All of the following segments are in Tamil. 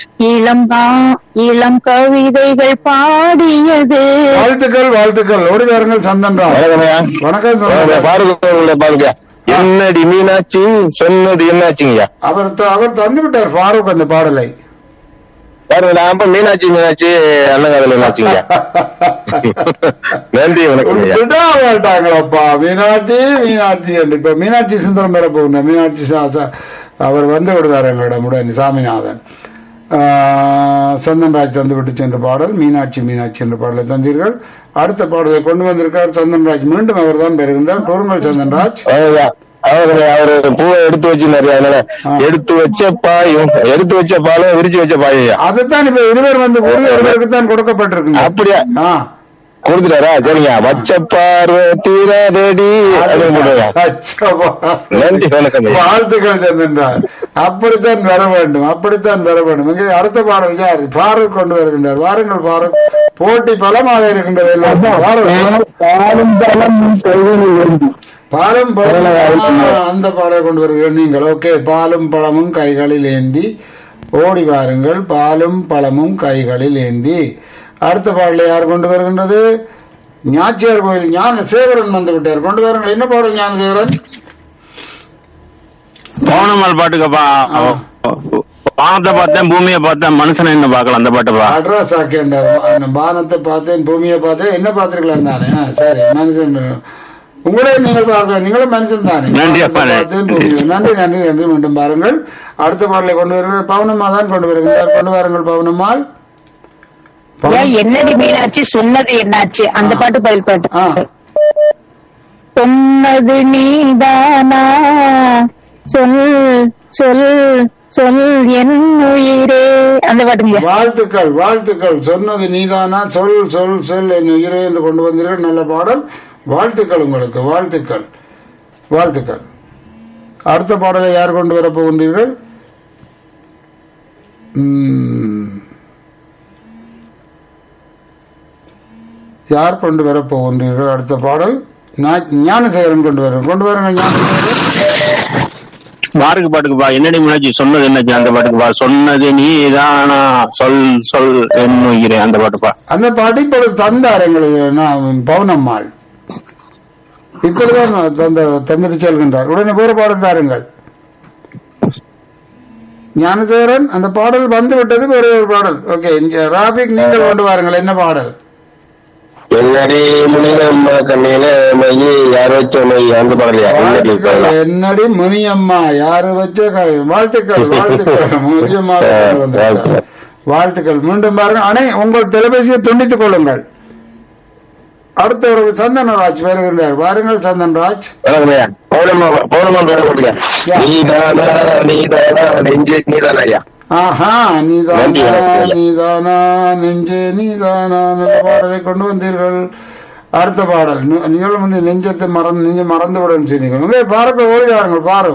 இளம் பா- இளம் கவிதைகள் பாடியது வாழ்த்துக்கள் வாழ்த்துக்கள் ஓடி வாருங்கள் சந்தன் ராஜ் வணக்கம்யா வணக்கம் சந்தன் ராஜ். பாருங்க பாருங்க என்னடி மீனாட்சி சொன்னது என்னாச்சுங்கய்யா அவர் த- அவர் தந்து விட்டார் ஃபாரூக் அந்த பாடலை பாருங்க நான் அப்ப மீனாட்சி மீனாட்சி அண்ணங்காதல என்னாச்சுங்கய்யா நன்றி வணக்கம் ஐயா விடா மாட்டாங்களப்பா மீனாட்சி மீனாட்சி என்று இப்ப மீனாட்சி சுந்தரம் பெற போகின்ற மீனாட்சி சா- சா- அவர் வந்து விடுவார் எங்களிடம் உடனே சாமிநாதன் ஆஹ், சந்தன்ராஜ் தந்து விட்டு சென்ற பாடல் மீனாட்சி மீனாட்சி என்ற பாடலை தந்தீர்கள் அடுத்த பாடலை கொண்டு வந்திருக்கார் சந்தன்ராஜ் மீண்டும் அவர் தான் பெறுகின்றார் கூறுங்கள் சந்தன்ராஜ் அவ்வளவுதான். அவ்வளவுதான். அவரு பூவை எடுத்து வச்சிருந்தாரு அதனால எடுத்து வச்ச பாயும் எடுத்து வச்ச பாலும் விரிச்சு வச்ச பாயும் அதுதான் இப்ப இருவர் வந்து ஒரு ஒருவருக்கு தான் கொடுக்கப்பட்டிருக்குங்க அப்படியா ஆ. கொடுத்துட்டாரா சரிங்க வச்ச பார்வை தீராதடி அப்படின்னு போடுங்க அச்சப்பா. நன்றி வணக்கம் ஐயா. வாழ்த்துக்கள் சந்திரன் அப்படித்தான் வர வேண்டும் அப்படித்தான் வர வேண்டும் இங்கே அடுத்த பாடல் யார் பாரூக் கொண்டு வருகின்றார் வாருங்கள் பாரூக் போட்டி பலமாக இருக்கின்றது எல்லாம் பாரூக். பாலும் பலமும் கைகளில் ஏந்தி. பாலும் பழமும் ஆ, அந்த பாடலை கொண்டு வருகிறேன் நீங்கள் ஓகே பாலும் பழமும் கைகளில் ஏந்தி ஓடி வாருங்கள் பாலும் பழமும் கைகளில் ஏந்தி அடுத்த பாடலை யார் கொண்டு வருகின்றது ஞாச்சியார் கோயில் ஞான சேகரன் வந்து விட்டார் கொண்டு வாருங்கள் என்ன பாடல் ஞான சேகரன் பௌனமல் பாட்டுக்கப்பா வானத்தை பார்த்தேன் பூமியை பார்த்தேன் மனுஷனை என்ன பார்க்கலாம் அந்த பாட்டுப்பா அட்ரஸ் ஆக்கின்றார் பானத்தை பார்த்தேன் பூமியை பார்த்தேன் என்ன பார்த்திருக்கலாம் தானே ஆ, சரி மனுஷன் உங்களே நீங்கள் பார்க்கலாம் நீங்களும் மனுஷன் தானே நன்றி அப்பா. பார்த்தேன் பூமியை. நன்றி நன்றி நன்றி மீண்டும் பாருங்கள் அடுத்த பாடலை கொண்டு வருங்கள் பவுனம்மா தான் கொண்டு வருகிறார் கொண்டு வாருங்கள் பவுனம்மாள் ஏன் என்னடி மீனாட்சி சொன்னது என்னாச்சு அந்த பாட்டு பதில் ஆ. பாட்டு சொன்னது நீதானா சொல் சொல் சொல் என் உயிரே அந்த பாட்டுங்க வாழ்த்துக்கள் வாழ்த்துக்கள் சொன்னது நீதானா சொல் சொல் சொல் என் உயிரே என்று கொண்டு வந்தீர்கள் நல்ல பாடல் வாழ்த்துக்கள் உங்களுக்கு வாழ்த்துக்கள் வாழ்த்துக்கள் அடுத்த பாடலை யார் கொண்டு வரப் போகின்றீர்கள் ம். யார் கொண்டு வரப் போகின்றீர்கள் அடுத்த பாடல் ஞா- ஞானசேகரன் கொண்டு வர கொண்டு வரங்க ஞானசேகரன் வாருக்கு பாட்டுக்குப்பா என்னடி முன்னாடி சொன்னது என்னாச்சு அந்த பாட்டுக்குப்பா சொன்னது நீதானா சொல் சொல் என்னுகிறே அந்த பாட்டுப்பா அந்த பாட்டு இப்பொழுது தந்தார் எங்களுக்கு நான் பவுனம்மாள் இப்பொழுதுதான் தந்த தந்துட்டு செல்கின்றார் உடனே போற பாடல் தாருங்கள் ஞானசேகரன் அந்த பாடல் வந்து விட்டது வேற ஒரு பாடல் ஓகே ராபிக் நீங்கள் கொண்டு வாருங்கள் என்ன பாடல் என்னடி முனிதம்மா கண்ணில மையி யார் வச்ச மை அந்த பாடலையா என்னடி வாழ்த்துக்கள் பாடலா? என்னடி முனியம்மா யாரு வச்ச க- வாழ்த்துக்கள் வாழ்த்துக்கள் முனியம்மா வந்திருக்கிறார். வாழ்த்துக்கள் மீண்டும் பாருங்கள் அனை உங்கள் தொலைபேசியை துண்டித்துக் கொள்ளுங்கள் அடுத்த ஒரு சந்தனராஜ் வருகின்றார் வாருங்கள் சந்தன்ராஜ் வணக்கம் ஐயா பௌர்ணமா பௌர்ணமா பாட போட்டுங்க யா. நீதானா நீதானா நெஞ்சு நீதானா ஐயா ஆஹா நன்றி, நீதானா வணக்கம். நீதானா நெஞ்சே நீதானா நல்ல பாடலை கொண்டு வந்தீர்கள் அடுத்த பாடல் நீ- நீங்களும் வந்து நெஞ்சத்தை மறந்து நெஞ்ச மறந்து விட சொன்னீங்க உங்களே பாருங்க ஓடி வாருங்கள் பாரு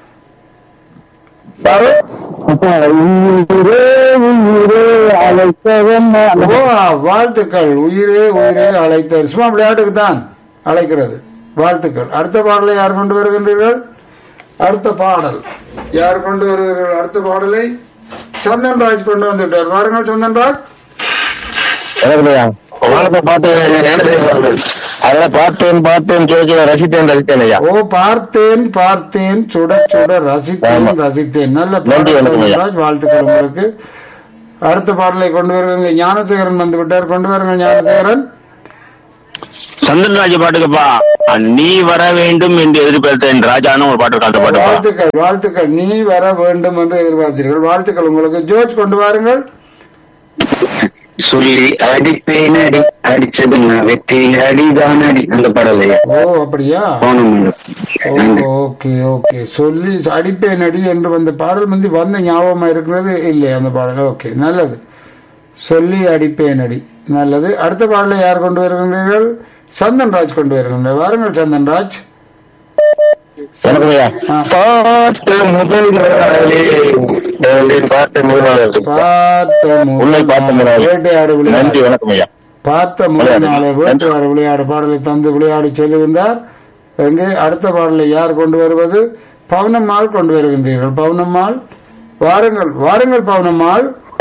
பாரு உயிரே உயிரே அழைத்தவன் ஓ வாழ்த்துக்கள் உயிரே உயிரே அழைத்த சும்மா விளையாட்டுக்கு தான் அழைக்கிறது வாழ்த்துக்கள் அடுத்த பாடலை யார் கொண்டு வருகின்றீர்கள் அடுத்த பாடல் யார் கொண்டு வருகிறீர்கள் அடுத்த பாடலை சந்தன்ராஜ் கொண்டு வந்துட்டார் வாருங்கள் சந்தன்ராஜ் வணக்கம் ஐயா வானத்தை பார்த்து அதெல்லாம் பார்த்தேன் பார்த்தேன் சொல்லி ரசித்தேன் ரசித்தேன் ஐயா ஓ பார்த்தேன் பார்த்தேன் சுட சுட ரசித்தேன் ஆமா. ரசித்தேன் நல்ல நன்றி, பாடல் வணக்கம் ஐயா. சந்தன்ராஜ் வாழ்த்துக்கள் உங்களுக்கு அடுத்த பாடலை கொண்டு வருங்க ஞானசேகரன் வந்து விட்டார் கொண்டு வருங்க ஞானசேகரன் சந்திரராஜ பாட்டுக்குப்பா நீ வர வேண்டும் என்று எதிர்பார்த்தேன் ராஜான்னு ஒரு பாட்டு இருக்கு அந்த பாட்டுப்பா வாழ்த்துக்கள் வாழ்த்துக்கள் நீ வர வேண்டும் என்று எதிர்பார்த்தீர்கள் வாழ்த்துக்கள் உங்களுக்கு ஜோர்ஜ் கொண்டு வாருங்கள் சொல்லி அடிப்பேன் அடி அடிச்சதுன்னா வெற்றி அடிதான் அடி அந்த பாடலையா ஓ அப்படியா போனோம் ஓ, ஓகே ஓகே சொல்லி அடிப்பேன் அடி என்று வந்த பாடல் வந்து வந்த ஞாபகமா இருக்கிறது இல்லை அந்த பாடல் ஓகே நல்லது சொல்லி அடிப்பேன் அடி நல்லது அடுத்த பாடலை யார் கொண்டு வருகின்றீர்கள் சந்தன்ராஜ் கொண்டு வருகின்றார் வாருங்கள் சந்தன்ராஜ் வணக்கம் ஐயா ஆ. பார்த்த முதல் நாளே நான் பார்த்த முதல் நாளே பார்த்த உன்னை பார்த்த முதல் வேட்டையாடு நன்றி விளையாடு வணக்கம் ஐயா பார்த்த முதல் நாளை வேட்டையாடு விளையாடு பாடலை தந்து விளையாடி செல்லுகின்றார் எங்கே அடுத்த பாடலை யார் கொண்டு வருவது பவுனம்மாள் கொண்டு வருகின்றீர்கள் பவுனம்மாள் வாருங்கள் வாருங்கள் பவுனம்மாள்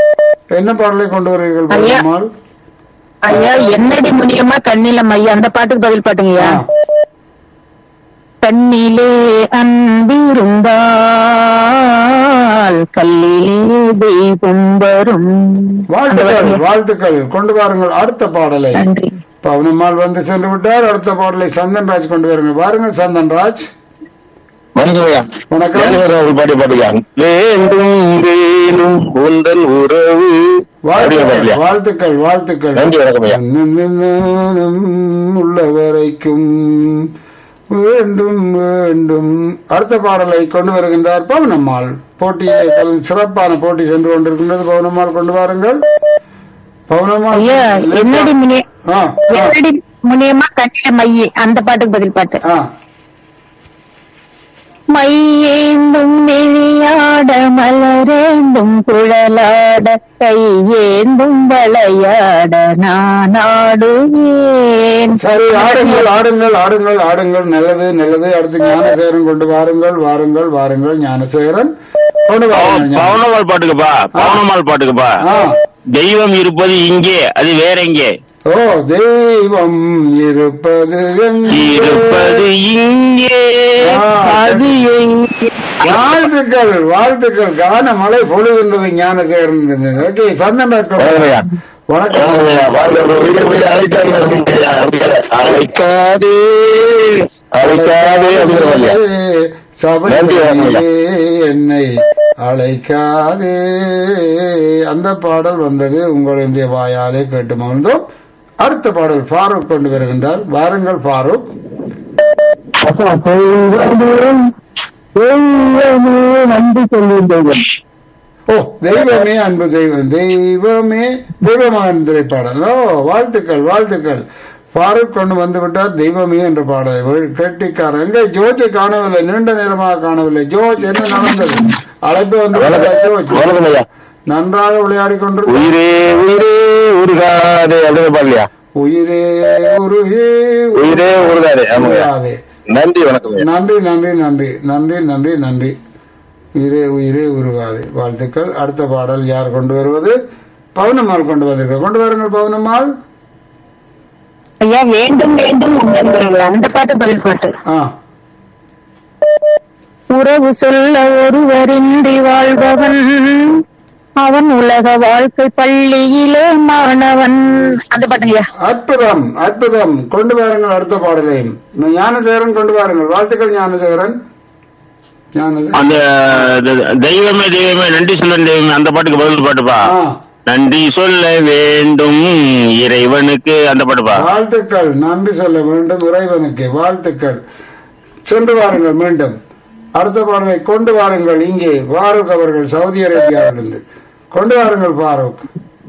என்ன பாடலை கொண்டு வருவீர்கள் ஐயா. பௌர்ணமால் ஐயா என்னடி முனியமா கண்ணில மையா அந்த பாட்டுக்கு பதில் பாட்டுங்கய்யா ஆ. கண்ணிலே அன்பிருந்தால் கல்லிலே தெய்வம் வரும் அந்த வாழ்த்துக்கள் பாட்டுங்க. வாழ்த்துக்கள் கொண்டு வாருங்கள் அடுத்த பாடலை நன்றி பவுனம்மாள் வந்து சென்று விட்டார் அடுத்த பாடலை சந்தன்ராஜ் கொண்டு வருங்கள் பாருங்க சந்தன்ராஜ் வணக்கம் ஐயா வணக்கம். ஞானசேகரன் பாட்டி பாட்டுக்கா வேண்டும் வேணும் உந்தன் உறவு அப்படியே வாழ்த்துக்கள் பாடலையா? வாழ்த்துக்கள் வாழ்த்துக்கள் நன்றி வணக்கம் ஐயா நானும் உள்ள வரைக்கும் வேண்டும் வேண்டும் அடுத்த பாடலை கொண்டு வருகின்றார் பவனம்மாள் போட்டியை சிறப்பான போட்டி சென்று கொண்டிருக்கின்றது பவனம்மாள் கொண்டு வாருங்கள் பவனம்மாள் ஐயா என்னடி முனிய ஆ, ஆ, என்னடி முனியமா கண்ணில மைய அந்த பாட்டுக்கு பதில் பாட்டு ஆ. மையேந்தும் நெழியாட மலரேந்தும் குழலாட கையேந்தும் வளையாட நான் ஆடுவேன் சரி ஆடுங்கள் ஆடுங்கள் ஆடுங்கள் ஆடுங்கள் நல்லது நல்லது அடுத்து ஞானசேகரன் கொண்டு வாருங்கள் வாருங்கள் வாருங்கள் ஞானசேகரன் கொண்டு வாருங்கள் ஞான- பவுனமால் பாட்டுக்குப்பா பவுனமால் பாட்டுக்குப்பா ஆ தெய்வம் இருப்பது இங்கே அது வேற எங்கே ஓ தெய்வம் இருப்பது எங்கே? இருப்பது இங்கே ஆ, அது எங்கே வாழ்த்துக்கள் வாழ்த்துக்கள் கான மழை பொழுகின்றது ஞானசேகரன் ஓகே சந்தன்ராஜ் கொண்டு வணக்கம் ஐயா. வணக்கம் வணக்கம் ஐயா. வாழ்க ஒரு உயிர் உயிர் அழைக்காதே ஐயா. அழைக்காதே அழைக்காதே அப்படிங்கிற ஐயா. நன்றி, வணக்கம் சபையிலே என்னை அழைக்காதே அந்த பாடல் வந்தது உங்களுடைய வாயாலே கேட்டு மகிழ்ந்தோம் அடுத்த பாடல் ஃபாரூக் கொண்டு வருகின்றார் வாருங்கள் ஃபாரூக் நன்றி சொல்லுங்கள் ஓ தெய்வமே அன்பு தெய்வம் தெய்வமே தெய்வமகன் திரைப்பாடல் ஓ வாழ்த்துக்கள் வாழ்த்துக்கள் ஃபாரூக் கொண்டு வந்து விட்டார் தெய்வமே என்ற பாடலை வெ- கெட்டிக்காரன் எங்க ஜோஜை காணவில்லை நீண்ட நேரமாக காணவில்லை ஜோஜ் என்ன நடந்தது அழைப்பு வந்து விட்டார் ஜோஜ் வணக்கம் ஐயா நன்றாக விளையாடி கொண்டிருந்தார் உயிரே உயிரே உருகாதே அப்படின்னு பாடலையா உயிரே உருகே உயிரே உருகாதே ஆமாங்க உருகாதே. நன்றி வணக்கம் ஐயா. நன்றி நன்றி நன்றி நன்றி நன்றி நன்றி உயிரே உயிரே உருகாது வாழ்த்துக்கள் அடுத்த பாடல் யார் கொண்டு வருவது பவுனம்மாள் கொண்டு வந்திருக்க கொண்டு வாருங்கள் பவுனம்மாள் ஐயா வேண்டும் வேண்டும் உங்கள் குரல். அந்த பாட்டு பதில் பாட்டு ஆ உறவு சொல்ல ஒருவரின்றி வாழ்பவன் அவன் உலக வாழ்க்கை பள்ளியிலே மாணவன் அந்த பாட்டுங்கய்யா அற்புதம் அற்புதம் கொண்டு வாருங்கள் அடுத்த பாடலையும் ஞானசேகரன் கொண்டு வாருங்கள் வாழ்த்துக்கள் ஞானசேகரன் ஞானசே அந்த த- தெய்வமே தெய்வமே நன்றி சொல்ல தெய்வமே அந்த பாட்டுக்கு பதில் பாட்டுப்பா ஆ நன்றி சொல்ல வேண்டும் இறைவனுக்கு அந்த பாட்டுப்பா வாழ்த்துக்கள் நன்றி சொல்ல வேண்டும் இறைவனுக்கு வாழ்த்துக்கள் சென்று வாருங்கள் மீண்டும் அடுத்த பாடலை கொண்டு வாருங்கள் இங்கே ஃபாரூக் அவர்கள் சவுதி அரேபியாவிலிருந்து கொண்டு வாருங்கள் ஃபாரூக்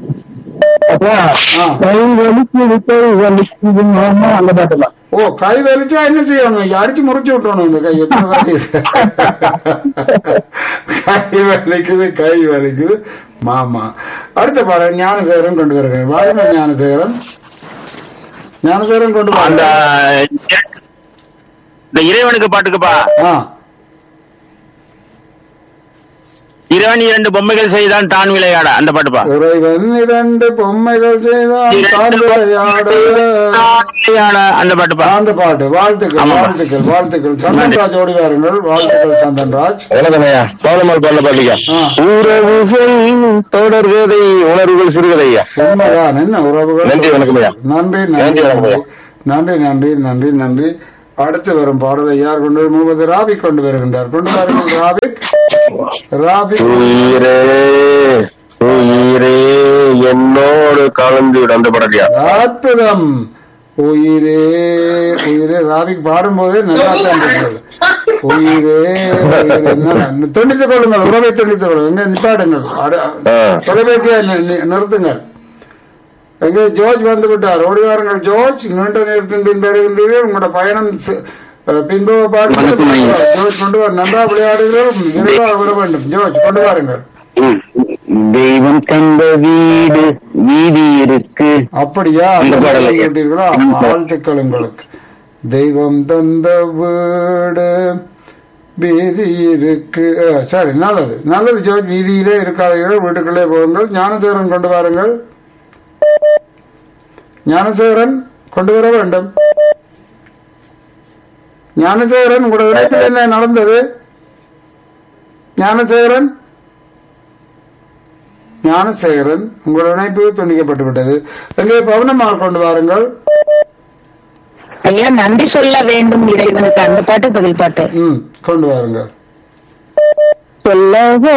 ஆ. அந்த பாட்டுலாம் ஓ கை வலிச்சா என்ன செய்யணும் ஐயா? அடிச்சு முறிச்சு விட்டணும் இந்த கை எப்படி வலி? கை வலிக்குது கை வலிக்குது மாமா அடுத்த பாடல் ஞானசேகரன் கொண்டு வருகிறேன் வாருங்கள் ஞானசேகரன் ஞானசேகரன் கொண்டு அந்த வாருங்கள் இந்த இறைவனுக்கு பாட்டுக்குப்பா ஆ இறைவன் இரண்டு பொம்மைகள் செய்தான் தான் விளையாட அந்த பாட்டுப்பா இறைவன் இரண்டு பொம்மைகள் செய்தான் தான் விளையாட தான் விளையாட அந்த பாட்டுப்பா அந்த பாட்டு வாழ்த்துக்கள் ஆமாப்பா. வாழ்த்துக்கள் வாழ்த்துக்கள் சந்தன்ராஜ் ஓடி வாருங்கள் வாழ்த்துக்கள் சந்தன்ராஜ் வணக்கம் ஐயா பௌர்ணமால் பாடல பாடலியா ஆ. உறவுகள் தொடர்கதை உணர்வுகள் சிறுகதையா உண்மைதான் என்ன உறவுகள் நன்றி, வணக்கம் ஐயா. நன்றி நன்றி, நன்றி வணக்கம் ஐயா. நன்றி நன்றி நன்றி நன்றி அடுத்து வரும் பாடலை யார் கொண்டு வரும்? முகமது ராபிக் கொண்டு வருகின்றார் கொண்டு வாருங்கள் ராபிக் ராபிக் உயிரே உயிரே என்னோடு கலந்து விடு அந்த பாடலியா அற்புதம் உயிரே உயிரே ராபிக் பாடும்போதே நல்லா தான் இருக்கிறது உயிரே உயிரே என்ன துண்டித்துக் கொள்ளுங்கள் உறவை துண்டித்துக் கொள்ளுங்கள் எங்க நிப்பாடுங்கள் அட- ஆ. தொலைபேசியை நி- நி- நிறுத்துங்கள் எங்கே ஜோர்ஜ் வந்து விட்டார் ஓடி வாருங்கள் ஜோர்ஜ் நீண்ட நேரத்தின் பின் வருகின்றீர்கள் உங்களோட பயணம் சி- அஹ், பின்பு பார்த்து வணக்கம் ஐயா. ஜோர்ஜ் கொண்டு வர நன்றா விளையாடுகிறோம் விரைவாக வர வேண்டும் ஜோர்ஜ் கொண்டு வாருங்கள் தெய்வம் தந்த வீடு வீதி இருக்கு அப்படியா இந்த பாடலை அந்த கேட்டீர்களா வாழ்த்துக்கள் உங்களுக்கு தெய்வம் தந்த வீடு வீதி இருக்கு அஹ், சரி நல்லது நல்லது ஜோர்ஜ் வீதியிலே இருக்காதீர்கள் வீட்டுக்குள்ளே போகுங்கள் ஞானசேகரன் கொண்டு வாருங்கள் ஞானசேகரன் கொண்டு வர வேண்டும் ஞானசேகரன் உங்களோட இடத்தில் என்ன நடந்தது ஞானசேகரன் ஞானசேகரன் உங்களோட இணைப்பு துண்டிக்கப்பட்டு விட்டது எங்கே பவனமாக கொண்டு வாருங்கள் ஐயா நன்றி சொல்ல வேண்டும் இறைவனுக்கு அந்த பாட்டு பதில் பாட்டு ம் கொண்டு வாருங்கள் சொல்லவோ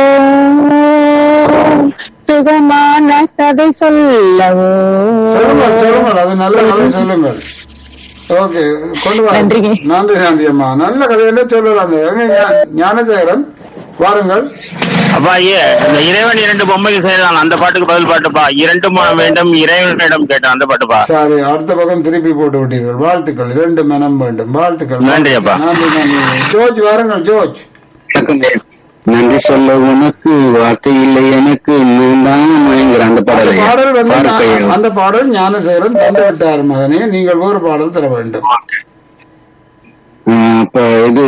சுகமான கதை சொல்லவோ சொல்லுங்கள் சொல்லுங்கள் அது நல்ல கதை சொல்லுங்கள் ஓகே கொண்டு வாருங்கள் நன்றிங்க. நன்றி நன்றி அம்மா நல்ல கதையில சொல்லலாம் எங்க ஞா- ஞானசேகரன் வாருங்கள் அப்பா ஐயே இந்த இறைவன் இரண்டு பொம்மைக்கு செய்யலாம் அந்த பாட்டுக்கு பதில் பாட்டுப்பா இரண்டும் வேண்டும் இறைவனிடம் கேட்டேன் அந்த பாட்டுப்பா சரி அடுத்த பக்கம் திருப்பி போட்டு விட்டீர்கள் வாழ்த்துக்கள் இரண்டு மனம் வேண்டும் வாழ்த்துக்கள் நன்றி அப்பா. நன்றி நன்றி ஜோர்ஜ் வாருங்கள் ஜோர்ஜ் நன்றி சொல்ல உனக்கு வார்த்தை இல்லை எனக்கு நான் தான் மயங்குற அந்த அந்த பாடலை பாடல் வந்து பார்க்கையில். ஞா- அந்த பாடல் ஞானசேகரன் தந்து விட்டார் மகனே நீங்கள் வேறு பாடல் தர வேண்டும் ஆ, அப்ப இது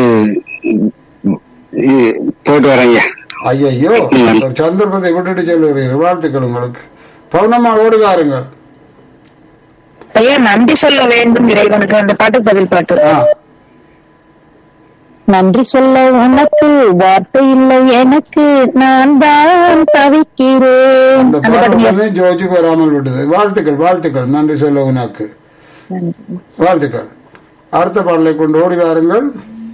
இது போட்டு வரேங்க ஐயையோ ஒரு சந்தர்ப்பத்தை விட்டுட்டு செல்கிறீர்கள் வாழ்த்துக்கள் உங்களுக்கு பௌர்ணமா ஓடி வாருங்கள் ஐயா நன்றி சொல்ல வேண்டும் இறைவனுக்கு அந்த பாட்டு பதில் பாட்டு ஆ நன்றி சொல்ல உனக்கு வார்த்தை இல்லை எனக்கு நான் தான் தவிக்கிறேன் அந்த அந்த பாடல் பாட்டு உடனே ஜோஜுக்கு வராமல் விட்டது வாழ்த்துக்கள் வாழ்த்துக்கள் நன்றி சொல்ல உனக்கு வாழ்த்துக்கள் அடுத்த பாடலை கொண்டு ஓடி வாருங்கள்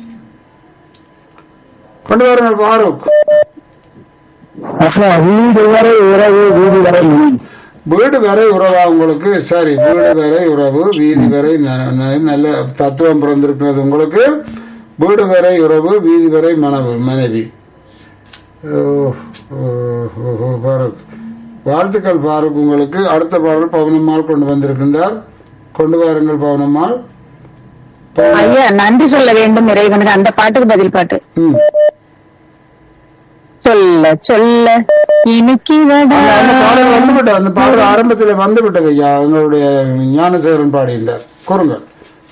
கொண்டு வாருங்கள் ஃபாரூக் வீடு வரை உறவு வீடு வரை வீடு வரை உறவா உங்களுக்கு சரி வீடு வரை உறவு வீதி வரை ந- ந- நல்ல தத்துவம் பிறந்திருக்கிறது உங்களுக்கு வீடு வரை உறவு வீதி வரை மனைவி மனைவி ஓ, ஓ, ஓ, ஓ, ஃபாரூக் வாழ்த்துக்கள் ஃபாரூக் உங்களுக்கு அடுத்த பாடல் பவனம்மாள் கொண்டு வந்திருக்கின்றார் கொண்டு வாருங்கள் பவனம்மாள் ஐயா நன்றி சொல்ல வேண்டும் இறைவனுக்கு அந்த பாட்டுக்கு பதில் பாட்டு ம். சொல்ல சொல்ல இன்னைக்கு அந்த அந்த பாடல் வந்து விட்டது அந்த பாடல் ஆரம்பத்தில் வந்து விட்டது ஐயா எங்களுடைய ஞானசேகரன் பாடியிருந்தார் கூறுங்கள்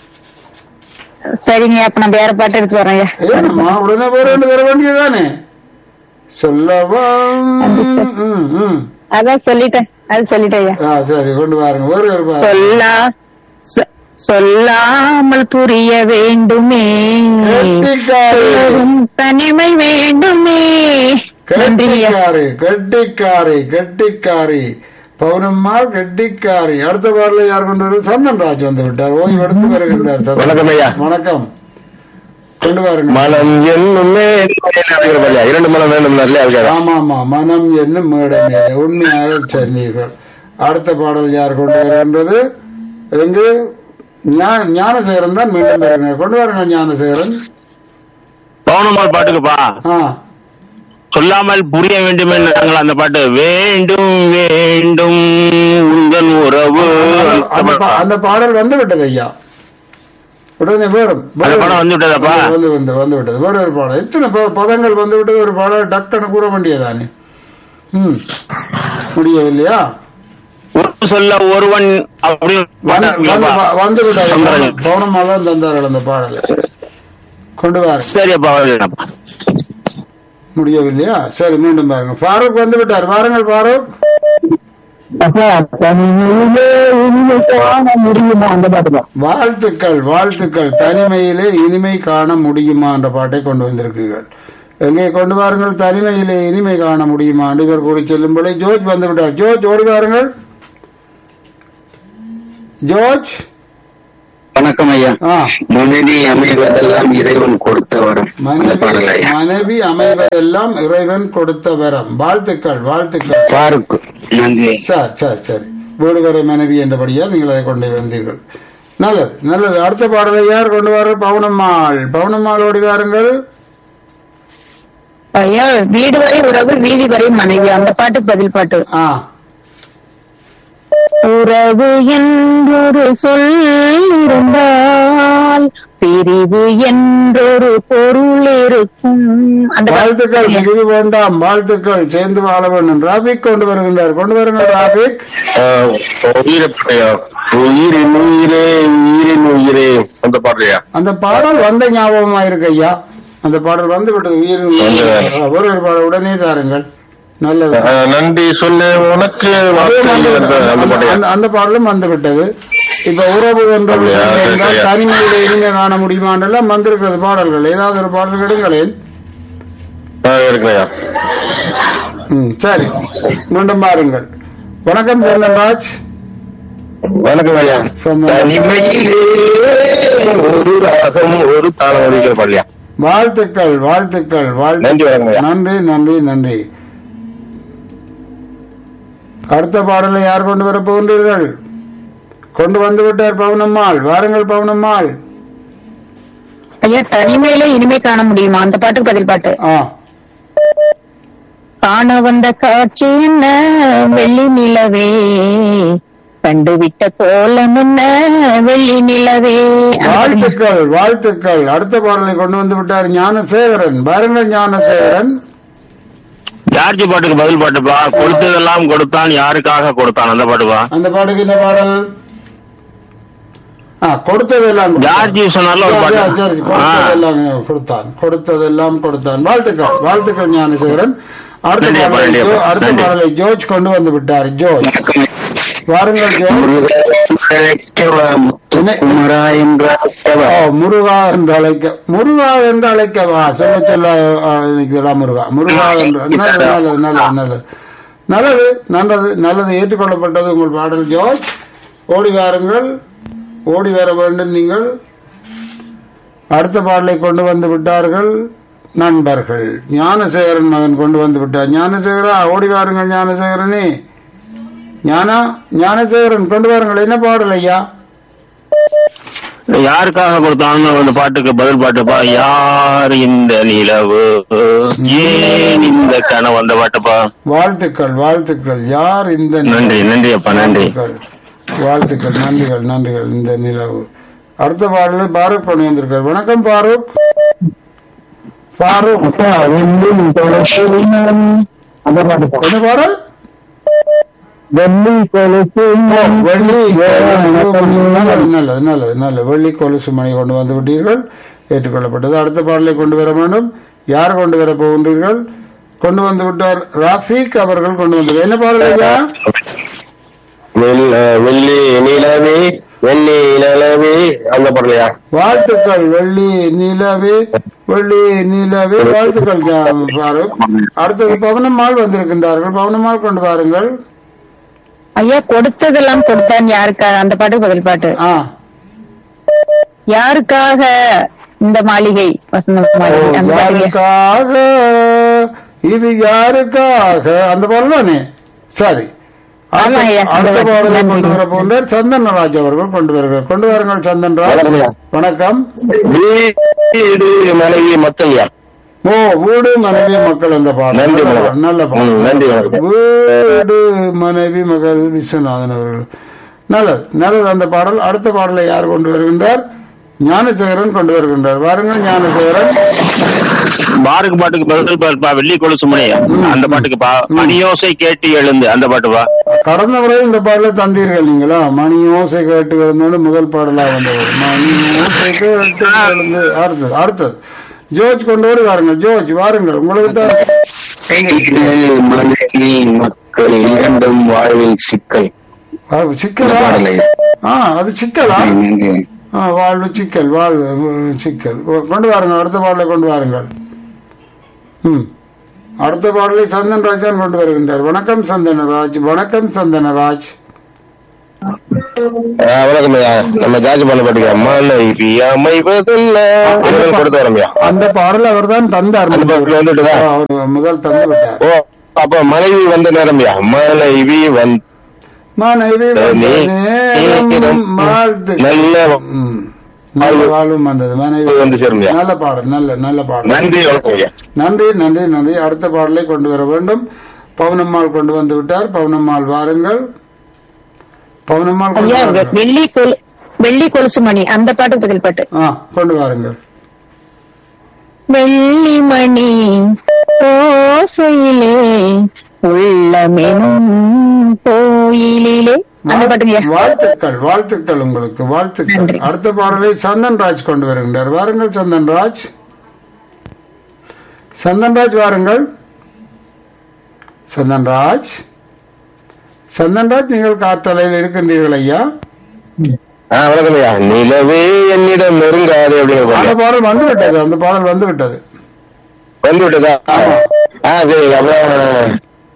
சரிங்க அப்ப நான் வேற பாட்டு எடுத்து வரேன் ஐயா ஏனம்மா உடனே வேற ஒன்று வர வேண்டியதுதானே சொல்லவா ம், ம், ம். அதான் சொல்லிட்டேன் அது சொல்லிட்டேன் ஐயா ஆ, சரி கொண்டு வாருங்க வேற ஒரு பாடல். சொல்லா சொ- சொல்லாமல் புரிய வேண்டுமே கெட்டிக்காரி. சொல்லவும் தனிமை வேண்டுமே நன்றி ஐயா கெட்டிக்காரி கெட்டிக்காரி கெட்டிக்காரி பௌனம்மாள் கெட்டிக்காரி அடுத்த பாடல யார் கொண்டு வருவது சந்தன் ராஜ் வந்து விட்டார் ஓய்வு எடுத்து வருகின்றார் சந்தன். வணக்கம் ஐயா. வணக்கம் கொண்டு வாருங்க மனம் என்னுமே அப்படிங்கிற மாதிரியா? இரண்டு மனம் வேண்டும் இல்லையா அதுக்காக ஆமா ஆமா மனம் என்னும் மேடை மேலே உண்மையாக சொன்னீர்கள் அடுத்த பாடல் யார் கொண்டு வருகின்றது எங்கு ஞா- ஞானசேகரன் தான் மீண்டும் வருகிறார் கொண்டு வாருங்க ஞானசேகரன் பவுனம்மாள் பாட்டுக்குப்பா ஆ சொல்லாமல் புரிய வேண்டும் நாங்கள் அந்த பாட்டு வேண்டும் வேண்டும் உந்தன் உறவு அந்த பா- அந்த பாடல் வந்து விட்டது ஐயா உடனே வேறும் அந்த படம் வந்து விட்டதாப்பா? வந்து வந்து வந்து விட்டது வேற ஒரு பாடம் எத்தனை ப- பதங்கள் வந்து விட்டது ஒரு பாடம் டக்குன்னு கூற வேண்டியதானே ம் முடியவில்லையா ஒரு சொல்ல ஒருவன் அப்படி வந்து வந்து வ- வந்து விட்டது சந்திரன். பௌனமாலாம் தந்தார்கள் அந்த பாடலை கொண்டு வாரு சரி அப்பா வரலப்பா முடியவில்லையா சரி மீண்டும் பாருங்க ஃபாரூக் வந்து விட்டார் பாருங்கள் ஃபாரூக் முடியுமா அந்த பாட்டு தான் வாழ்த்துக்கள் வாழ்த்துக்கள் தனிமையிலே இனிமை காண முடியுமா என்ற பாட்டை கொண்டு வந்திருக்கீர்கள் எங்கே கொண்டு வாருங்கள் தனிமையிலே இனிமை காண முடியுமா என்று இவர் கூறி செல்லும்போது ஜோர்ஜ் வந்து விட்டார் ஜோர்ஜ் ஓடி வாருங்கள் ஜோர்ஜ் வணக்கம் ஐயா ஆ மனைவி அமைவதெல்லாம் இறைவன் கொடுத்த வரம் அந்த மனைவி பாடல் ஐயா மனைவி அமைவதெல்லாம் இறைவன் கொடுத்த வரம் வாழ்த்துக்கள் வாழ்த்துக்கள் பாருக்கு நன்றி சரி சரி சரி வீடு வரை மனைவி என்றபடியா நீங்கள் அதை கொண்டு வந்தீர்கள் நல்லது நல்லது அடுத்த பாடலை யார் கொண்டு வர பவுனம்மாள் பவுனம்மாள் ஓடி வாருங்கள் ஐயா வீடு வரை உறவு வீதி வரை மனைவி அந்த பாட்டு பதில் பாட்டு ஆ உறவு என்றொரு சொல் இருந்தால் பிரிவு என்றொரு பொருள் இருக்கும் அந்த வாழ்த்துக்கள் பாட்டு மிகுதி வேண்டாம் வாழ்த்துக்கள் சேர்ந்து வாழ வேண்டும் ராபிக் கொண்டு வருகின்றார் கொண்டு வருங்கள் ராபிக் உயிரப்படையா உயிரின் உயிரே உயிரின் உயிரே அந்த பாடலையா அந்த பாடல் வந்த ஞாபகமா இருக்கு ஐயா அந்த பாடல் வந்து விட்டது உயிர் ஒரு ஒரு பாடல் உடனே தாருங்கள் நல்லது அஹ், நன்றி சொல்லு உனக்கு அதே வார்த்தை மாதிரி என்ற அந்த அந்த- பாட்டையா? அந்த- அந்த பாடலும் வந்து விட்டது இப்ப உறவு என்ற அப்படியா? விஷயம் சரி, என்றால் சரியா. தனிமையில இனிமே காண முடியுமான்றெல்லாம் வந்திருக்கிறது பாடல்கள் ஏதாவது ஒரு பாடல் கெடுங்களேன் அஹ், இருக்கிறையா ம் சரி மீண்டும் பாருங்கள் வணக்கம் சந்தன்ராஜ் வணக்கம் ஐயா சொன்ன- தனிமையிலே ஒரு ராகம் ஒரு தாளம் ஒலிக்கிற பாடலையா வாழ்த்துக்கள் வாழ்த்துக்கள் வாழ்த்து நன்றி வணக்கம் ஐயா நன்றி நன்றி நன்றி அடுத்த பாடலை யார் கொண்டு வர போகின்றீர்கள் கொண்டு வந்து விட்டார் பவுனம்மாள் வாருங்கள் பவுனம்மாள் ஐயா தனிமையில இனிமே காண முடியுமா அந்த பாட்டுக்கு பதில் பாட்டு ஆ காண வந்த காட்சி என்ன வெள்ளி நிலவே கண்டுவிட்ட கோலம் என்ன வெள்ளி நிலவே அந்த பாட்டு. வாழ்த்துக்கள் வாழ்த்துக்கள் அடுத்த பாடலை கொண்டு வந்து விட்டார் ஞானசேகரன் பாருங்கள் ஞானசேகரன் ஜார்ஜ் பாட்டுக்கு பதில் பாட்டுப்பா கொடுத்ததெல்லாம் கொடுத்தான் யாருக்காக கொடுத்தான் அந்த பாட்டுப்பா அந்த பாட்டுக்கு என்ன பாடல் ஆ கொடுத்ததெல்லாம் கொடுத்தான். ஜார்ஜ் சொன்னார்ல ஒரு சரி, பாட்டு. சரி, கொடுத்ததெல்லாம் கொடுத்தான் கொடுத்ததெல்லாம் கொடுத்தான் வாழ்த்துக்கள் வாழ்த்துக்கள் ஞானசேகரன் அடுத்த நன்றி, பாடலை நன்றி, ஜோ- அடுத்த நன்றி. பாடலை ஜோர்ஜ் கொண்டு வந்து விட்டார் ஜோர்ஜ் வாருங்கள் ஜோர்ஜ் குமரா என்ற ஓ, முருகா என்று அழைக்க முருகா என்று அழைக்கவா சொல்ல சொல்ல ஆ, நிற்கிறா முருகா முருகா என்று நல்லது நல்லது நல்லது நல்லது நல்லது நல்லது நல்லது ஏற்றுக்கொள்ளப்பட்டது உங்கள் பாடல் ஜோர்ஜ் ஓடி வாருங்கள் ஓடி வர வேண்டும் நீங்கள் அடுத்த பாடலை கொண்டு வந்து விட்டார்கள் நண்பர்கள் ஞானசேகரன் மகன் கொண்டு வந்து விட்டார் ஞானசேகரா ஓடி வாருங்கள் ஞானசேகரனே ஞானா ஞானசேகரன் கொண்டு வாருங்கள் என்ன பாடல் ஐயா யாருக்காக கொடுத்தான்னு அந்த பாட்டுக்கு பதில் பாட்டுப்பா யார் இந்த நிலவு ஏன் இந்த கனவு அந்த பாட்டுப்பா வாழ்த்துக்கள் வாழ்த்துக்கள் யார் இந்த நிலவு? நன்றி நன்றி அப்பா நன்றி வாழ்த்துக்கள் வாழ்த்துக்கள் நன்றிகள் நன்றிகள் இந்த நிலவு அடுத்த பாடல பாரூக் கொண்டு வந்திருக்கார் வணக்கம் பாரூக் பாரூக் என்ன பாடல் வெள்ளி கொலுசு வெள்ளி நல்லது நல்லது நல்லது நல்லது வெள்ளி கொலுசு மணி கொண்டு வந்து விட்டீர்கள் ஏற்றுக்கொள்ளப்பட்டது அடுத்த பாடலை கொண்டு வர வேண்டும் யார் கொண்டு வர போகின்றீர்கள் கொண்டு வந்து விட்டார் ராஃபிக் அவர்கள் கொண்டு வந்து என்ன பாடல் ஐயா வெள்- அஹ், வெள்ளி நிலவே வெள்ளி நிலவே அந்த பாடலையா வாழ்த்துக்கள் வெள்ளி நிலவே வெள்ளி நிலவே வாழ்த்துக்கள் ஜா- பாரூக் அடுத்தது பவனம்மாள் வந்திருக்கின்றார்கள் பவனம்மாள் கொண்டு வாருங்கள் ஐயா கொடுத்ததெல்லாம் கொடுத்தான் யாருக்காக அந்த பாட்டுக்கு பதில் பாட்டு ஆ யாருக்காக இந்த மாளிகை வசந்த மாளிகை அந்த பாட்டுக்கு யாருக்காக இது யாருக்காக அந்த பாடல் தானே சரி ஆமா ஐயா, அடுத்த அந்த பாடலை நன்றி. கொண்டு வர போன்றார் சந்தன்ராஜ் அவர்கள் கொண்டு வருகிறார் கொண்டு வாருங்கள் சந்தன்ராஜ் வணக்கம் ஐயா. வணக்கம் வீடு மனைவி மக்கள்யா ஓ வீடு மனைவி மக்கள் என்ற பாடல் நன்றி நல்ல வணக்கம். பாடல், நல்ல பாடல் ம், நன்றி வணக்கம். வீடு மனைவி மகள் விஸ்வநாதன் அவர்கள் நல்லது நல்லது அந்த பாடல் அடுத்த பாடலை யார் கொண்டு வருகின்றார் ஞானசேகரன் கொண்டு வருகின்றார் வாருங்கள் ஞானசேகரன் பாருக்கு பாட்டுக்கு பதில் பாட்டுப்பா வெள்ளி கொலுசு மணி அந்த பாட்டுக்குப்பா மணியோசை கேட்டு எழுந்து அந்த பாட்டுப்பா கடந்த முறை இந்த பாடலை தந்தீர்கள் நீங்களா மணி ஓசை கேட்டு எழுந்தோடு முதல் பாடலா வந்தது மணி ஓசை கேட்டு எழுந்து அடுத்தது அடுத்தது ஜோர்ஜ் கொண்டு ஓடி வாருங்கள் ஜோர்ஜ் வாருங்கள் உங்களுக்கு தான் மனைவி மக்கள் இரண்டும் வாழ்வில் சிக்கல் ஆ, சிக்கலா பாடலை. ஆ அது சிக்கலா ஆ, வாழ்வு சிக்கல் வாழ்வு உம், சிக்கல் கொ- கொண்டு வாருங்கள் அடுத்த பாடலை கொண்டு வாருங்கள் ம் அடுத்த பாடலை சந்தன்ராஜ் தான் கொண்டு வருகின்றார் வணக்கம் சந்தனராஜ் வணக்கம் சந்தனராஜ் ஆஹ் வணக்கம் ஐயா நம்ம ஜார்ஜ் பண்ண பாட்டுக்க மனைவி அமைவதில்ல இதெல்லாம் கொடுத்து வரம்பியா அந்த பாடல் அவர் தான் தந்தார் அந்த பாட்டுல வந்துட்டுதா ஆ, அவர் முதல் தந்து விட்டார் ஓ அப்ப மனைவி வந்த நேரம்பியா மனைவி வந்து மனைவி வந்த நேரம் வாழ்த்து நல்ல ம். நல்ல வாழ்வும் வந்தது மனைவி வந்து சேருங்கய்யா. நல்ல பாடல் நல்ல நல்ல பாடல் நன்றி வணக்கம் ஐயா நன்றி நன்றி நன்றி அடுத்த பாடலை கொண்டு வர வேண்டும் பவுனம்மாள் கொண்டு வந்து விட்டார் பவுனம்மாள் வாருங்கள் பவுனம்மாள் கொண்டு ஐயா வாருங்கள். வெள்ளி கொலு வெள்ளி கொலுசு மணி அந்த பாட்டுக்கு பதில் பாட்டு ஆ கொண்டு வாருங்கள் வெள்ளி மணி ஓசையிலே உள்ளமெனும் கோயிலிலே அந்த பாட்டுங்க வாழ்த்துக்கள் வாழ்த்துக்கள் உங்களுக்கு வாழ்த்துக்கள் நன்றி. அடுத்த பாடலை சந்தன்ராஜ் கொண்டு வருகின்றார் வாருங்கள் சந்தன்ராஜ் சந்தன்ராஜ் வாருங்கள் சந்தன்ராஜ் சந்தன்ராஜ் நீங்கள் காற்றலையில் இருக்கின்றீர்கள் ஐயா ஆ வணக்கம் ஐயா நிலவே என்னிடம் நெருங்காது அப்படிங்கிற அந்த பாடல். பாடல் வந்து விட்டது அந்த பாடல் வந்து விட்டது வந்து விட்டதா ஆ சரி அப்புறம்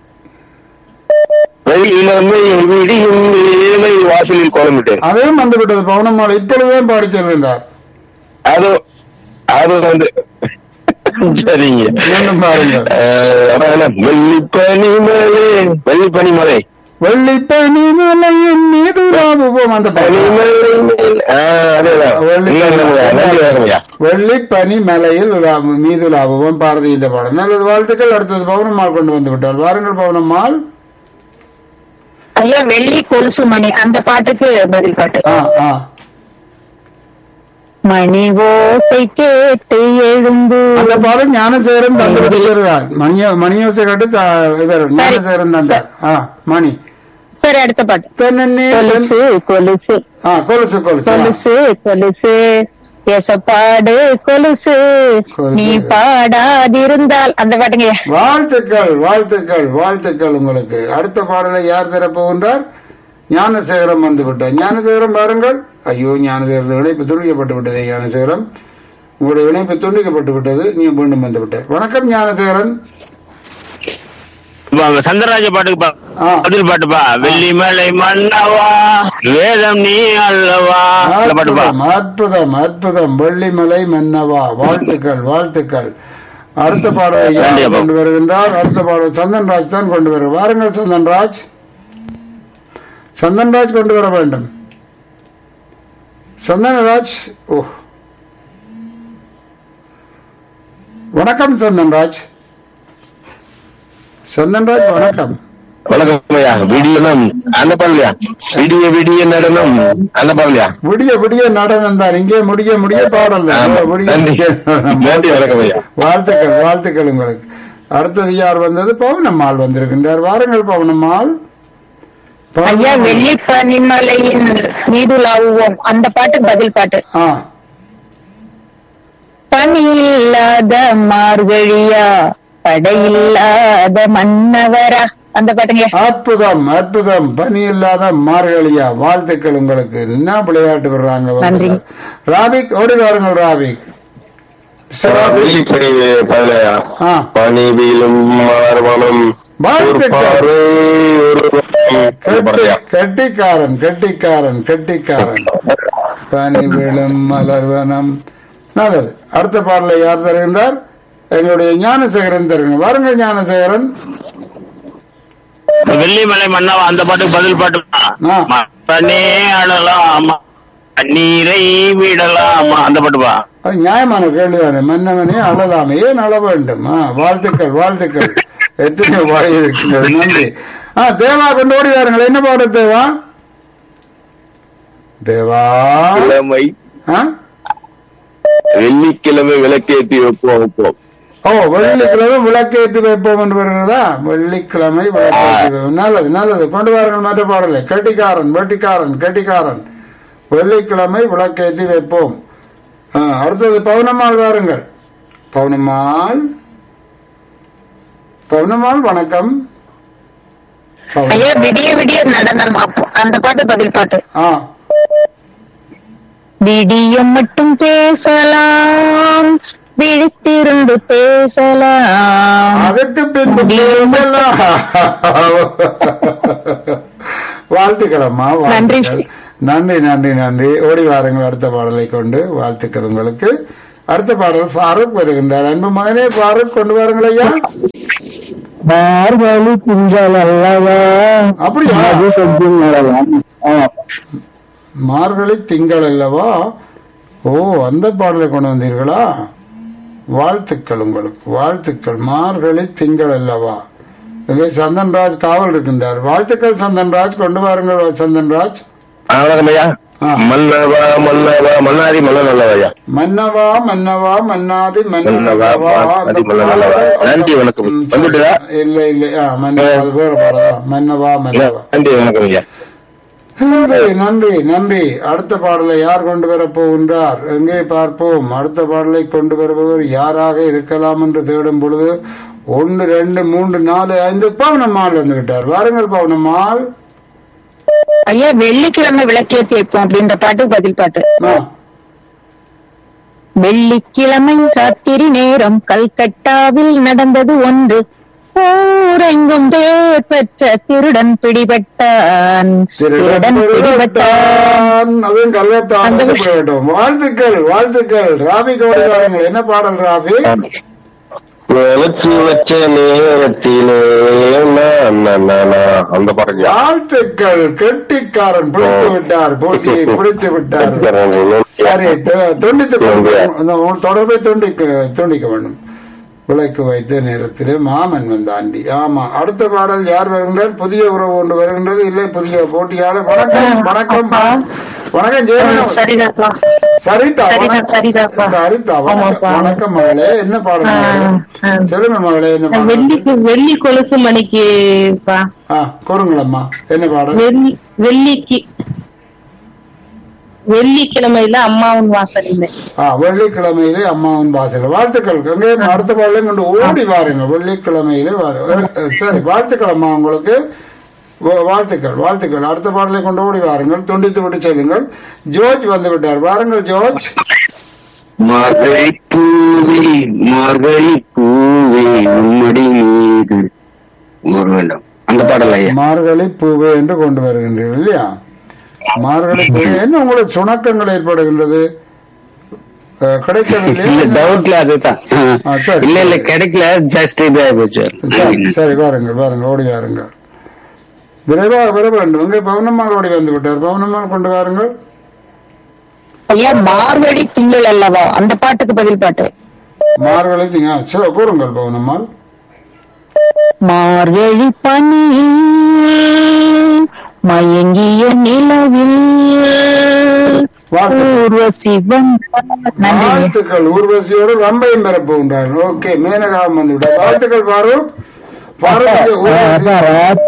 வெயிலமை விடியும் வேலை வாசலில் கோலமிட்டேன் அதையும் வந்து விட்டது பவுனம்மாள் இப்பொழுதுதான் பாடி செல்கின்றார் அது அது வந்து சரிங்க மீண்டும் பாருங்கள் அஹ், அப்புறம் என்ன? வெள்ளிப்பனிமலை வெள்ளிப்பனிமலை வெள்ளிப்பனி மலையின் மீது ராபுவோம் அந்த பாடல் பனிமலை மேல் ஆ, அதேதான் வெள்ளி- இல்ல, இல்ல, இல்ல, நன்றி வணக்கம் ஐயா வெள்ளி பனி மலையில் ரா- மீது லாபவம் பாரதி இந்த பாடல் நல்லது வாழ்த்துக்கள் அடுத்தது பவுனம்மாள் கொண்டு வந்து விட்டார் வாருங்கள் பவுனம்மாள் ஐயா வெள்ளி கொலுசு மணி அந்த பாட்டுக்கு பதில் பாட்டு ஆ ஆ மணி ஓசை கேட்டு எழுந்து அந்த பாடல் ஞானசேகரன் தந்து வருகிறார் மணிய மணியோசை கேட்டு த- இவர் ஞானசேகரன் தந்தார் ஆ மணி சரி அடுத்த பாட்டு தென்னே கொலுசு கொலுசு ஆ கொலுசு கொலுசு ஆ. கொலுசு கொலுசு எசப்பாடு கொலுசு கொலுசு. நீ பாடாதிருந்தால் அந்த பாட்டுங்க வாழ்த்துக்கள் வாழ்த்துக்கள் வாழ்த்துக்கள் உங்களுக்கு அடுத்த பாடலை யார் தரப்போகின்றார் ஞானசேகரம் வந்து விட்டார் ஞானசேகரம் பாருங்கள் ஐயோ ஞானசேகரத்து இணைப்பு துண்டிக்கப்பட்டு விட்டது ஞானசேகரம் உங்களுடைய இணைப்பு துண்டிக்கப்பட்டு விட்டது நீ மீண்டும் வந்து விட்டார் வணக்கம் ஞானசேகரன் இப்ப சந்திரராஜ பாட்டுக்கு பா- ஆ. பதில் பாட்டுப்பா வெள்ளிமலை மன்னவா வேதம் நீ அல்லவா அந்த பாட்டுப்பா அற்புதம் அற்புதம் அற்புதம் வெள்ளிமலை மன்னவா வாழ்த்துக்கள் வாழ்த்துக்கள் அடுத்த பாடலை யார் நன்றி அப்பா. கொண்டு வருகின்றார் அடுத்த பாடல் சந்தன்ராஜ் தான் கொண்டு வரும் வாருங்கள் சந்தன்ராஜ் சந்தன்ராஜ் கொண்டு வர வேண்டும் சந்தன்ராஜ் ஓ வணக்கம் சந்தன்ராஜ் சந்தன்ராஜ் வணக்கம் வணக்கம் ஐயா விடியனம் அந்த பாடலையா விடிய விடிய நடனம் அந்த பாடலையா விடிய விடிய நடனம் தான் இங்கே முடிய முடிய பாடல் தான். ஆமா. விடிய நன்றி நன்றி வணக்கம் ஐயா வாழ்த்துக்கள் வாழ்த்துக்கள் உங்களுக்கு அடுத்தது யார் வந்தது பவுனம்மாள் வந்திருக்கின்றார் வாருங்கள் பவுனம்மாள் ஐயா பவுனம்மாள். வெள்ளி பனிமலையின் மீது லாவுவோம் அந்த பாட்டு பதில் பாட்டு ஆ பனி இல்லாத மார்கழியா படையில்லாத மன்னவரா அந்த பாட்டுங்க அற்புதம் அற்புதம் பனி இல்லாத மார்கழியா வாழ்த்துக்கள் உங்களுக்கு என்ன விளையாட்டு விடுறாங்க நன்றி. ராபிக் ஓடி வாருங்கள் ராபிக் ராபிக். வெள்ளிப்படி பாடலையா ஆ. பனி வீழும் மார்வனம் வாழ்த்துக்கள். கெட்டி- பாடலையா கெட்டிக்காரன் கெட்டிக்காரன் கெட்டிக்காரன் பனி விழும் மலர்வனம் நல்லது அடுத்த பாடலை யார் தருகின்றார் எங்களுடைய ஞானசேகரன் தருகின்றார் வாருங்கள் ஞானசேகரன் வெள்ளிமலை மன்னவா அந்த பாட்டுக்கு பதில் பாட்டுப்பா ஆ. மன்னே அழலாமா நீரை விடலாமா அந்த பாட்டுப்பா அது நியாயமான கேள்விதானே மன்னவனே அழலாமே ஏன் அழ வேண்டும் ஆ, வாழ்த்துக்கள் வாழ்த்துக்கள் எத்தனை வாய் இருக்கின்றது நன்றி ஆ தேவா கொண்டு ஓடி வாருங்கள் என்ன பாடு தேவா தேவா கிழமை ஆ? வெள்ளிக்கிழமை விளக்கேற்றி வைப்போம் வைப்போம் ஓ வெள்ளிக்கிழமை விளக்கேற்றி வைப்போம் என்று வருகிறதா வெள்ளிக்கிழமை விளக்கேற்றி வைப்போம் நல்லது நல்லது கொண்டு வாருங்கள் மற்ற பாடலை கெட்டிக்காரன் வெட்டிக்காரன் கெட்டிக்காரன் வெள்ளிக்கிழமை விளக்கேற்றி வைப்போம் ஆ, அடுத்தது பவுனம்மாள் வாருங்கள் பவுனம்மாள் பவுனம்மாள் வணக்கம் பவுன- ஐயா விடிய விடிய நடனம் அப்போ அந்த பாட்டு பதில் பாட்டு ஆ விடியம் மட்டும் பேசலாம் விழித்திருந்து பேசலாம் அதற்கு பின்பு பேசலாம். வாழ்த்துக்கள் அம்மா நன்றி. வாழ்த்துக்கள் நன்றி நன்றி நன்றி ஓடி வாருங்கள் அடுத்த பாடலை கொண்டு வாழ்த்துக்கள் உங்களுக்கு அடுத்த பாடல் ஃபாரூக் வருகின்றார் அன்பு மகனே ஃபாரூக் கொண்டு வாருங்கள் ஐயா மார்கழி திங்கள் அல்லவா அப்படியா அது கொஞ்சம் நடலாம் ஆமா. மார்கழி திங்கள் அல்லவா ஓ அந்த பாடலை கொண்டு வந்தீர்களா வாழ்த்துக்கள் உங்களுக்கு வாழ்த்துக்கள் மார்கழி திங்கள் அல்லவா இங்கே சந்தன்ராஜ் காவல் இருக்கின்றார் வாழ்த்துக்கள் சந்தன்ராஜ் கொண்டு வாருங்கள் சந்தன்ராஜ் ஆ, வணக்கம் ஐயா ஆ. மன்னவா மன்னவா மன்னாரி மன்னன் அல்லவா ஐயா மன்னவா மன்னவா மன்னாதி மன்னவா, மன்னவா மன்னாதி, மன்னவா. நன்றி, வணக்கம். ம், வந்துட்டுதா? இல்ல இல்ல ஆ, மன்னவா அது வேற பாடலா மன்னவா ஐயா, மன்னவா நன்றி வணக்கம் ஐயா நன்றி நன்றி நன்றி அடுத்த பாடலை யார் கொண்டு வரப் போகின்றார் எங்கே பார்ப்போம் அடுத்த பாடலை கொண்டு வருபவர் யாராக இருக்கலாம் என்று தேடும் பொழுது ஒன்று ரெண்டு மூன்று நாலு ஐந்து பவுனம்மாள் வந்து விட்டார் வாருங்கள் பவுனம்மாள் ஐயா வெள்ளிக்கிழமை விளக்கேத்தி வைப்போம் அப்படின்ற பாட்டு பதில் பாட்டு ஆ, வெள்ளிக்கிழமை ராத்திரி நேரம் கல்கட்டாவில் நடந்தது ஒன்று ஊரெங்கும் பேர் பெற்ற திருடன் பிடிபட்டான் திருடன் பிடிபட்டான் திருடன் அதுவும் கல்வத்தான் அந்த- போயிட்டோம் வாழ்த்துக்கள் வாழ்த்துக்கள் ராபி கோடிகாரங்கள் என்ன பாடல் ராபி விளக்கு வச்ச நேரத்திலே நான், நான், நான், நான். அந்த பாடல் வாழ்த்துக்கள் கெட்டிக்காரன் பிடித்து விட்டார் போட்டியை பிடித்து விட்டார் சரி து- துண்டித்து கொடுங்க. அந்த உங்கள் தொடர்பை துண்டிக்க துண்டிக்க வேண்டும் விளக்கு வைத்த நேரத்திலே மாமன் வந்தாண்டி ஆமா அடுத்த பாடல் யார் வருகின்றார் புதிய உறவு ஒன்று வருகின்றது இல்லை புதிய போட்டியாளர் வணக்கம் வணக்கம் வணக்கம் ஜெயமணி சரிதாப்பா சரிதா சரிதான், வணக்கம். சரிதாப்பா. சரிதா வணக்கம் ஆமாப்பா. வணக்கம் மகளே என்ன பாடல் மகளே? ஆ, ஆ. சொல்லுங்க மகளே என்ன பாடல் வெள்ளிக்கு வெள்ளி கொலுசு மணிக்குப்பா ஆ கூறுங்களம்மா என்ன பாடல் வெள்ளி வெள்ளிக்கு வெள்ளிக்கிழமையில அம்மாவின் வாசலில் ஆ வெள்ளிக்கிழமையிலே அம்மாவின் வாசல் வாழ்த்துக்கள் எங்கே அடுத்த பாடலையும் கொண்டு ஓடி வாருங்க வெள்ளிக்கிழமையிலே வா- அஹ், சரி வாழ்த்துக்கள் அம்மா உங்களுக்கு வா- வாழ்த்துக்கள் வாழ்த்துக்கள் அடுத்த பாடலை கொண்டு ஓடி வாருங்கள் துண்டித்து விட்டு செல்லுங்கள் ஜோர்ஜ் வந்து விட்டார் வாருங்கள் ஜோர்ஜ் மார்கழி பூவே மார்கழி பூவே உம்மடி மீது ஊர் வேண்டும் அந்த பாடல் ஐயா மார்கழி பூவே என்று கொண்டு வருகின்றீர்கள் இல்லையா மார்கழி பூவே என்ன உங்களுக்கு சுணக்கங்கள் ஏற்படுகின்றது அஹ், கிடைக்கவில்லை இல்ல டவுட்ல அதுதான் ஆ, சரி. இல்ல இல்ல கிடைக்கல ஜஸ்ட் இதா போச்சு சரி, சரி வாருங்கள் வாருங்கள் ஓடி வாருங்கள் விரைவாக வர வேண்டும் இங்கே பவுனம்மாள் ஓடி வந்து விட்டார் பவுனம்மாள் கொண்டு வாருங்கள் ஐயா மார்கழி திங்கள் அல்லவா அந்த பாட்டுக்கு பதில் பாட்டு மார்கழி திங்க சரி கூறுங்கள் பவுனம்மாள் மார்கழி பனி மயங்கிய நிலவில் வாழ்த்துக்கள். ஊர்வசி வந்த நன்றி வாழ்த்துக்கள் ஊர்வசியோடு ரம்பையும் பெற போகின்றார் ஓகே மேனகாம் வந்து விட்டார் வாழ்த்துக்கள் பாரு பாரதிய ஊர்வசி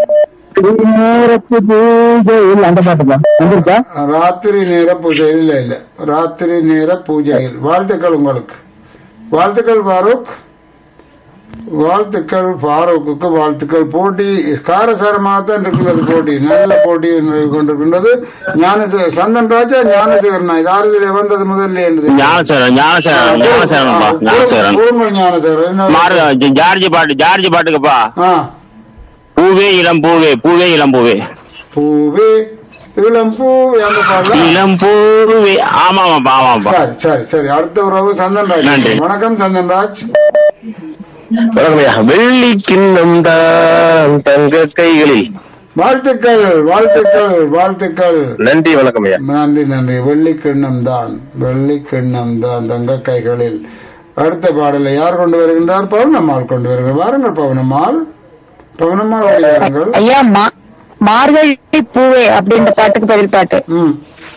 அந்த பாட்டு தான் வந்திருக்கா ராத்திரி நேர பூஜையில் இல்ல இல்ல ராத்திரி நேர பூஜையில் வாழ்த்துக்கள் உங்களுக்கு வாழ்த்துக்கள் பாரூக் வாழ்த்துக்கள் பாரூக்குக்கு வாழ்த்துக்கள் போட்டி காரசாரமாக தான் இருக்கிறது போட்டி நல்ல போட்டி நடந்து கொண்டிருக்கின்றது ஞானசே சந்தன் ராஜா ஞானசேகரனா இது ஆறுதலே வந்தது முதல்ல என்று ஞானசேரன் ஞானசேரன் ஞானசேரன்பா ஞானசேரன் கூறுங்கள் ஞானசேகரன் என்ன- மாறு ஜார்ஜ் பாட்டு ஜார்ஜ் பாட்டுக்குப்பா ஆ பூவே இளம் பூவே பூவே இளம் பூவே பூவே இளம் பூவே அந்த பாடலாம் இளம் பூவே ஆமாமாப்பா ஆமாப்பா சரி சரி சரி அடுத்த உறவு சந்தன் ராஜ் நன்றி. வணக்கம் சந்தன் ராஜ் வணக்கம்யா வெள்ளி கிண்ணம் தான் தங்க கைகளில் வாழ்த்துக்கள் வாழ்த்துக்கள் வாழ்த்துக்கள் நன்றி வணக்கம்யா நன்றி நன்றி வெள்ளிக்கிண்ணம் தான் வெள்ளிக்கிண்ணம் தான் தங்க கைகளில் அடுத்த பாடலை யார் கொண்டு வருகின்றார் பவுனம்மாள் கொண்டு வருகிறார் வாருங்கள் பவுனம்மாள் பவுனம்மாள் ஓடி வாருங்கள் ஐயா மா மார்கழி பூவே அப்படின்ற பாட்டுக்கு பதில் பாட்டு ம்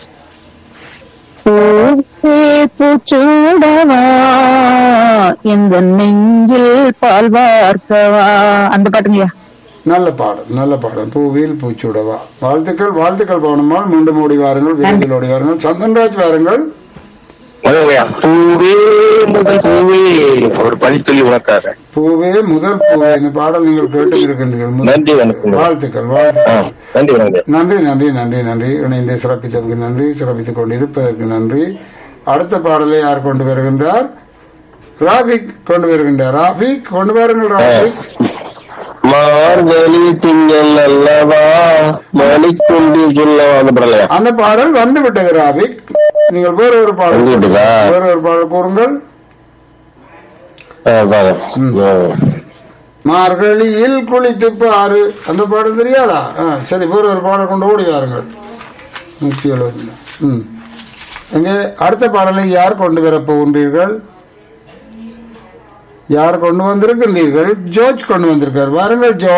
பூவே பூச்சூடவா இந்த நெஞ்சில் பால் வார்க்கவா அந்த பாட்டுங்கய்யா நல்ல பாடல் நல்ல பாடல் பூவில் பூச்சுடவா வாழ்த்துக்கள் வாழ்த்துக்கள் பவுனம்மாள் மீண்டும் ஓடி வாருங்கள் விரைவில் ஓடி வாருங்கள் சந்தன்ராஜ் வாருங்கள் வணக்கம்யா பூவே முதல் பூவே ஒரு பனித்துளி உனக்காக பூவே முதல் பூவே இந்த பாடல் நீங்கள் கேட்டு இருக்கின்றீர்கள் முதல் நன்றி வணக்கம் வாழ்த்துக்கள் ஆ, வாழ்த்துக்கள் நன்றி வணக்கம் நன்றி நன்றி நன்றி நன்றி இணைந்து சிறப்பித்ததற்கு நன்றி சிறப்பித்துக் கொண்டிருப்பதற்கு நன்றி அடுத்த பாடலை யார் கொண்டு வருகின்றார் ராபிக் கொண்டு வருகின்றார் ராபிக் கொண்டு வாருங்கள் ராபிக் மார்கழி திங்கள் அல்லவா மணிக்குண்டி சொல்லவா அந்த படலையா அந்த பாடல் வந்து விட்டது ராபிக் நீங்கள் வேற ஒரு பாடல் வந்து விட்டதா? வேற ஒரு பாடல் கூறுங்கள் மார்கழியில் குளித்து பாரு அந்த பாடல் தெரியாதா ஆ, சரி வேற ஒரு பாடல் கொண்டு ஓடி வாருங்கள் நூற்றி எழுபது ம் எங்கே அடுத்த பாடலை யார் கொண்டு வரப் போகின்றீர்கள் யார் கொண்டு வந்திருக்கின்றீர்கள் ஜோர்ஜ் கொண்டு வந்திருக்கார் வாருங்கள் ஜோ